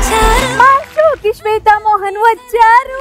మాషుకి శ్వేతా మోహన్ వచ్చారు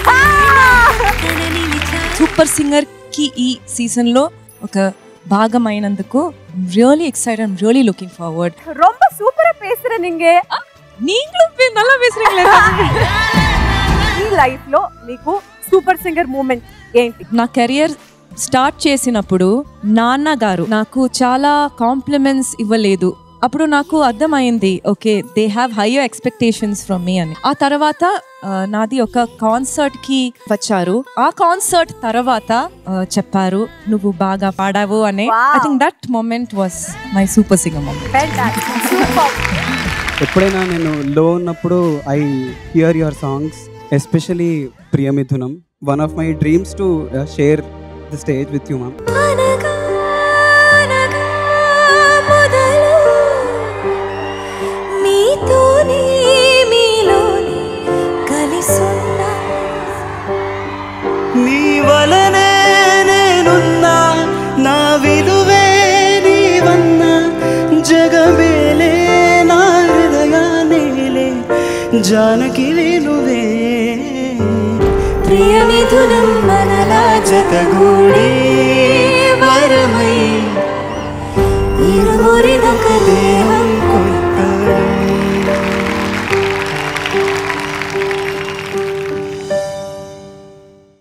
super singer కి ఈ సీజన్ లో ఒక భాగమైనందుకు really excited really looking forward ரொம்ப சூப்பரா பேசுற நீங்க நீங்களும் பே- நல்லா பேசுறீங்களே ఈ లైఫ్ లో మీకు సూపర్ సింగర్ మూమెంట్ ఏంటి నా కెరియర్ స్టార్ట్ చేసినప్పుడు నాన్నగారు నాకు చాలా కాంప్లిమెంట్స్ ఇవ్వలేదు అప్పుడు నాకు అర్థమైంది okay they have higher expectations from me అని ఆ తర్వాత ఆ, నాది ఒక కాన్సర్ట్ కి వచ్చారు ఆ కాన్సర్ట్ తర్వాత ఆ, చెప్పారు నువ్వు బాగా పాడావు అని Wow. I think that moment was my super singer moment super ఎప్పుడైనా నేను లో ఉన్నప్పుడు I hear your songs especially Priyamithunam one of my dreams to share the stage with you ma'am నీ వలనే నేనున్నా నా విలువే నీవన్నా జగమేలే నా హృదయానేలే జానకి విలువే ప్రియమిథునం మనలా జతగూడి